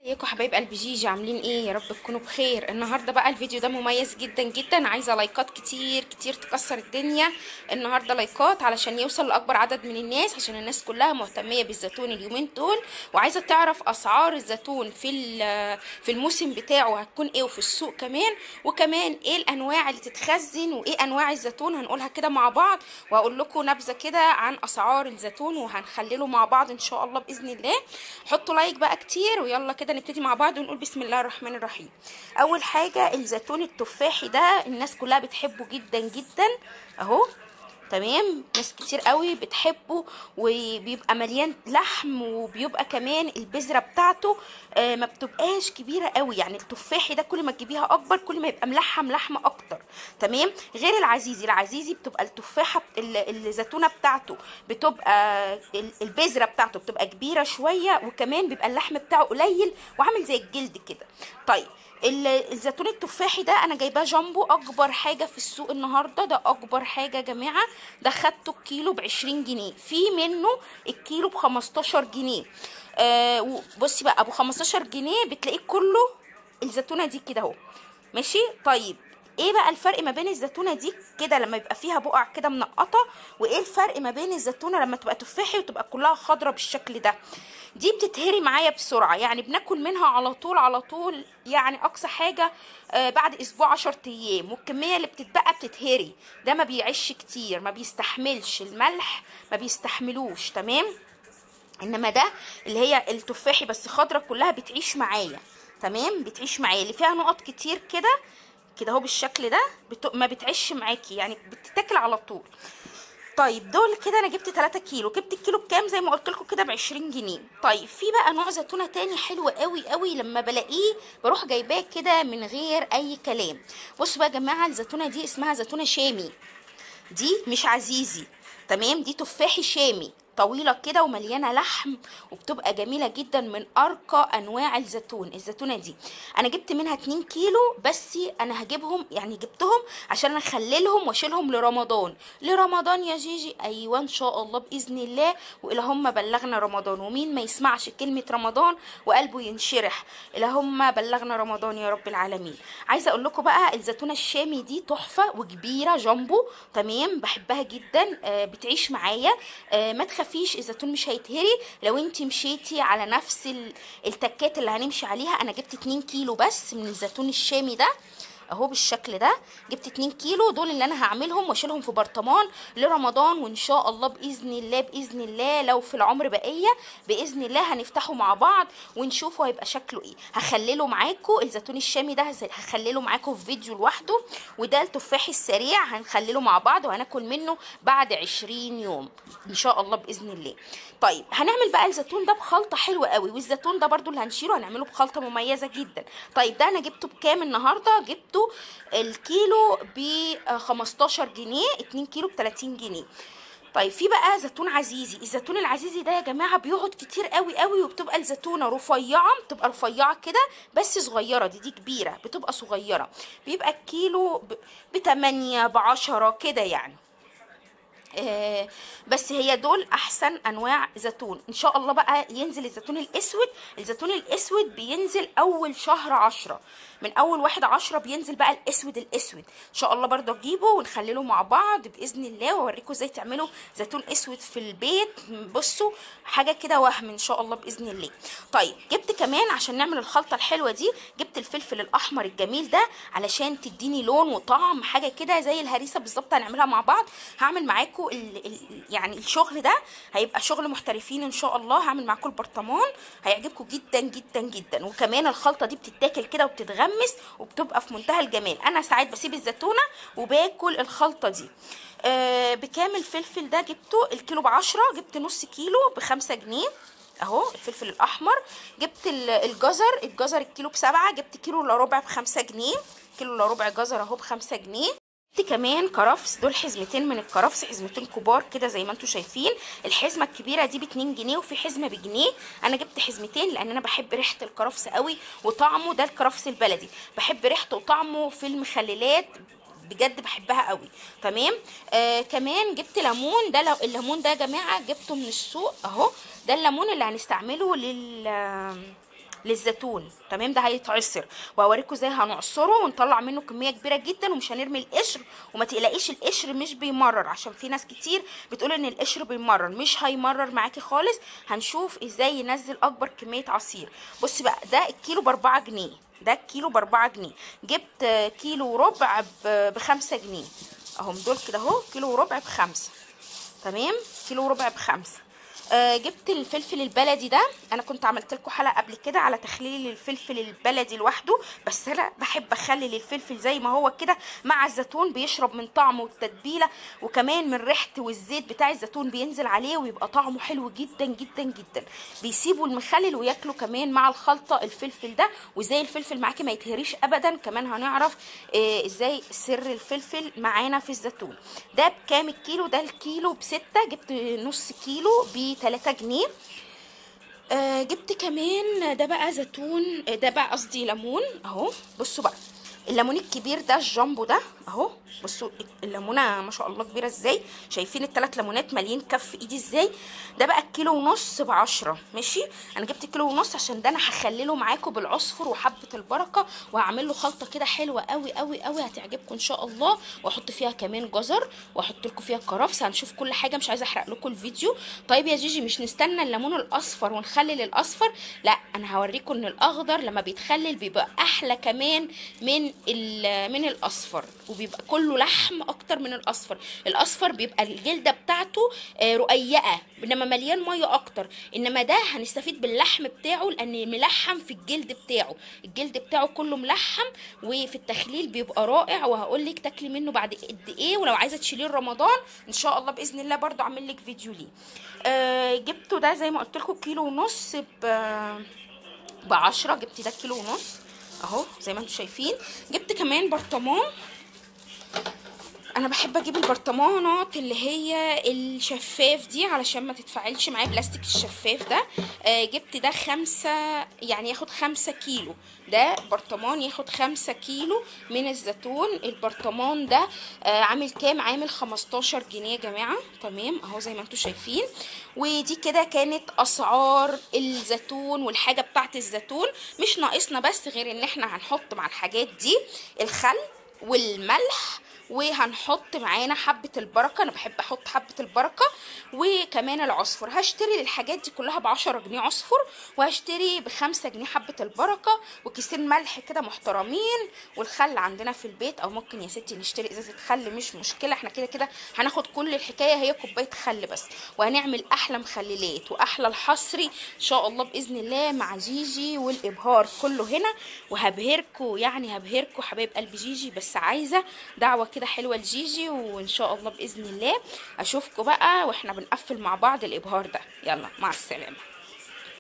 ازيكم حبايب قلب جيجي عاملين ايه يا رب تكونوا بخير النهارده بقى الفيديو ده مميز جدا جدا عايزه لايكات كتير كتير تكسر الدنيا النهارده لايكات علشان يوصل لاكبر عدد من الناس عشان الناس كلها مهتميه بالزيتون اليومين دول وعايزه تعرف اسعار الزيتون في في الموسم بتاعه هتكون ايه وفي السوق كمان وكمان ايه الانواع اللي تتخزن وايه انواع الزيتون هنقولها كده مع بعض وهقول لكم نبذه كده عن اسعار الزيتون وهنخلله مع بعض ان شاء الله باذن الله حطوا لايك بقى كتير ويلا كده نبتدي مع بعض ونقول بسم الله الرحمن الرحيم اول حاجه الزيتون التفاحي ده الناس كلها بتحبه جدا جدا اهو تمام ناس كتير قوي بتحبه وبيبقى مليان لحم وبيبقى كمان البذره بتاعته آه ما بتبقاش كبيره قوي يعني التفاحي ده كل ما تجيبيها اكبر كل ما يبقى ملحم لحمه اكتر تمام غير العزيزي العزيزي بتبقى التفاحه الزيتونه بتاعته بتبقى البذره بتاعته بتبقى كبيره شويه وكمان بيبقى اللحم بتاعه قليل وعامل زي الجلد كده طيب الزيتون التفاحي ده انا جايباه جامبو اكبر حاجه في السوق النهارده ده اكبر حاجه يا جماعه ده خدته الكيلو ب 20 جنيه في منه الكيلو ب 15 جنيه آه بصي بقى ابو 15 جنيه بتلاقيه كله الزيتونه دي كده اهو ماشي طيب ايه بقى الفرق ما بين الزيتونه دي كده لما يبقى فيها بقع كده منقطه وايه الفرق ما بين الزيتونه لما تبقى تفاحي وتبقى كلها خضره بالشكل ده دي بتتهري معايا بسرعه يعني بناكل منها على طول على طول يعني اقصى حاجه آه بعد اسبوع 10 ايام والكميه اللي بتتبقى بتتهري ده ما بيعيش كتير ما بيستحملش الملح ما بيستحملوش تمام انما ده اللي هي التفاحي بس خضره كلها بتعيش معايا تمام بتعيش معايا اللي فيها نقط كتير كده كده اهو بالشكل ده بت... ما بتعيش معاكي يعني بتتاكل على طول طيب دول كده انا جبت 3 كيلو جبت الكيلو بكام زي ما قلت لكم كده ب 20 جنيه طيب في بقى نوع زيتونه تاني حلو قوي قوي لما بلاقيه بروح جايباه كده من غير اي كلام بصوا بقى يا جماعه الزيتونه دي اسمها زيتونه شامي دي مش عزيزي تمام دي تفاحي شامي طويله كده ومليانه لحم وبتبقى جميله جدا من ارقى انواع الزيتون الزيتونه دي انا جبت منها 2 كيلو بس انا هجيبهم يعني جبتهم عشان انا اخللهم واشيلهم لرمضان لرمضان يا جيجي ايوه ان شاء الله باذن الله والهم بلغنا رمضان ومين ما يسمعش كلمه رمضان وقلبه ينشرح اللهم بلغنا رمضان يا رب العالمين عايزه اقول لكم بقى الزيتونه الشامي دي تحفه وكبيره جامبو تمام بحبها جدا آه بتعيش معايا آه ما تخافيش الزيتون مش هيتهري لو انت مشيتي على نفس التكات اللي هنمشي عليها انا جبت 2 كيلو بس من الزيتون الشامي ده اهو بالشكل ده جبت 2 كيلو دول اللي انا هعملهم واشيلهم في برطمان لرمضان وان شاء الله باذن الله باذن الله لو في العمر بقيه باذن الله هنفتحه مع بعض ونشوفه هيبقى شكله ايه هخلله معاكم الزيتون الشامي ده هخلله معاكم في فيديو لوحده وده التفاح السريع هنخلله مع بعض وهناكل منه بعد 20 يوم ان شاء الله باذن الله طيب هنعمل بقى الزيتون ده بخلطه حلوه قوي والزيتون ده برده اللي هنشيله هنعمله بخلطه مميزه جدا طيب ده انا جبته بكام النهارده جبته الكيلو ب 15 جنيه 2 كيلو ب 30 جنيه طيب في بقى زيتون عزيزي الزيتون العزيزي ده يا جماعه بيقعد كتير قوي قوي وبتبقى الزيتونه رفيعه بتبقى رفيعه كده بس صغيره دي دي كبيره بتبقى صغيره بيبقى الكيلو ب 8 ب 10 كده يعني آه بس هي دول احسن انواع زيتون ان شاء الله بقى ينزل الزيتون الاسود الزيتون الاسود بينزل اول شهر عشرة من اول واحد عشرة بينزل بقى الاسود الاسود ان شاء الله برضه اجيبه ونخلله مع بعض باذن الله واوريكم ازاي تعملوا زيتون اسود في البيت بصوا حاجه كده وهم ان شاء الله باذن الله طيب جبت كمان عشان نعمل الخلطه الحلوه دي جبت الفلفل الاحمر الجميل ده علشان تديني لون وطعم حاجه كده زي الهريسه بالظبط هنعملها مع بعض هعمل معاكم ال ال يعني الشغل ده هيبقى شغل محترفين ان شاء الله هعمل معاكم البرطمان هيعجبكم جدا جدا جدا وكمان الخلطه دي بتتاكل كده وبتتغمس وبتبقى في منتهى الجمال انا ساعات بسيب الزيتونه وباكل الخلطه دي آه بكام الفلفل ده جبته الكيلو بعشرة جبت نص كيلو بخمسة جنيه اهو الفلفل الاحمر جبت الجزر الجزر الكيلو بسبعة جبت كيلو الا ربع بخمسة جنيه كيلو الا ربع جزر اهو بخمسة جنيه جبت كمان كرفس دول حزمتين من الكرفس حزمتين كبار كده زي ما انتم شايفين الحزمه الكبيره دي ب 2 جنيه وفي حزمه بجنيه انا جبت حزمتين لان انا بحب ريحه الكرفس قوي وطعمه ده الكرفس البلدي بحب ريحته وطعمه في المخللات بجد بحبها قوي تمام آه كمان جبت ليمون ده لو الليمون ده يا جماعه جبته من السوق اهو ده الليمون اللي هنستعمله لل للزيتون تمام ده هيتعصر وهوريكم ازاي هنعصره ونطلع منه كميه كبيره جدا ومش هنرمي القشر وما تقلقيش القشر مش بيمرر عشان في ناس كتير بتقول ان القشر بيمرر مش هيمرر معاكي خالص هنشوف ازاي ينزل اكبر كميه عصير بص بقى ده الكيلو باربعة جنيه ده الكيلو باربعة جنيه جبت كيلو وربع بخمسة جنيه اهم دول كده اهو كيلو وربع بخمسة تمام كيلو وربع بخمسة آه جبت الفلفل البلدي ده انا كنت عملت لكم حلقه قبل كده على تخليل الفلفل البلدي لوحده بس انا بحب اخلل الفلفل زي ما هو كده مع الزيتون بيشرب من طعمه والتتبيله وكمان من ريحه والزيت بتاع الزيتون بينزل عليه ويبقى طعمه حلو جدا جدا جدا بيسيبوا المخلل وياكلوا كمان مع الخلطه الفلفل ده وازاي الفلفل معاكي ما يتهريش ابدا كمان هنعرف آه ازاي سر الفلفل معانا في الزيتون ده بكام الكيلو ده الكيلو بستة جبت نص كيلو ب 3 جنيه آه جبت كمان ده بقى زيتون ده بقى قصدي ليمون اهو بصوا بقى الليمون الكبير ده الجامبو ده اهو بصوا الليمونه ما شاء الله كبيره ازاي شايفين الثلاث ليمونات مالين كف ايدي ازاي ده بقى الكيلو ونص بعشرة ماشي انا جبت كيلو ونص عشان ده انا هخلله معاكم بالعصفر وحبه البركه وهعمل له خلطه كده حلوه قوي قوي قوي هتعجبكم ان شاء الله واحط فيها كمان جزر واحط لكم فيها كرفس هنشوف كل حاجه مش عايزه احرق لكم الفيديو طيب يا جيجي مش نستنى الليمون الاصفر ونخلل الاصفر لا انا هوريكم ان الاخضر لما بيتخلل بيبقى احلى كمان من من الاصفر وبيبقى كله لحم اكتر من الاصفر الاصفر بيبقى الجلده بتاعته رقيقه انما مليان ميه اكتر انما ده هنستفيد باللحم بتاعه لان ملحم في الجلد بتاعه الجلد بتاعه كله ملحم وفي التخليل بيبقى رائع وهقول لك تاكلي منه بعد قد ايه ولو عايزه تشيليه رمضان ان شاء الله باذن الله برضو اعمل لك فيديو ليه آه جبته ده زي ما قلت لكم كيلو ونص ب بعشرة جبت ده كيلو ونص اهو زي ما انتم شايفين جبت كمان برطمان انا بحب اجيب البرطمانات اللي هي الشفاف دي علشان ما تتفاعلش معايا بلاستيك الشفاف ده آه جبت ده خمسة يعني ياخد خمسة كيلو ده برطمان ياخد خمسة كيلو من الزيتون البرطمان ده آه عامل كام عامل خمستاشر جنيه يا جماعة تمام اهو زي ما انتم شايفين ودي كده كانت اسعار الزيتون والحاجة بتاعت الزيتون مش ناقصنا بس غير ان احنا هنحط مع الحاجات دي الخل والملح وهنحط معانا حبة البركة انا بحب احط حبة البركة وكمان العصفر هشتري للحاجات دي كلها بعشرة جنيه عصفر وهشتري بخمسة جنيه حبة البركة وكيسين ملح كده محترمين والخل عندنا في البيت او ممكن يا ستي نشتري ازازة خل مش مشكلة احنا كده كده هناخد كل الحكاية هي كوباية خل بس وهنعمل احلى مخللات واحلى الحصري ان شاء الله باذن الله مع جيجي والابهار كله هنا وهبهركم يعني هبهركم حبايب قلب جيجي بس عايزة دعوة كده حلوه لجيجي وان شاء الله باذن الله اشوفكم بقى واحنا بنقفل مع بعض الابهار ده يلا مع السلامه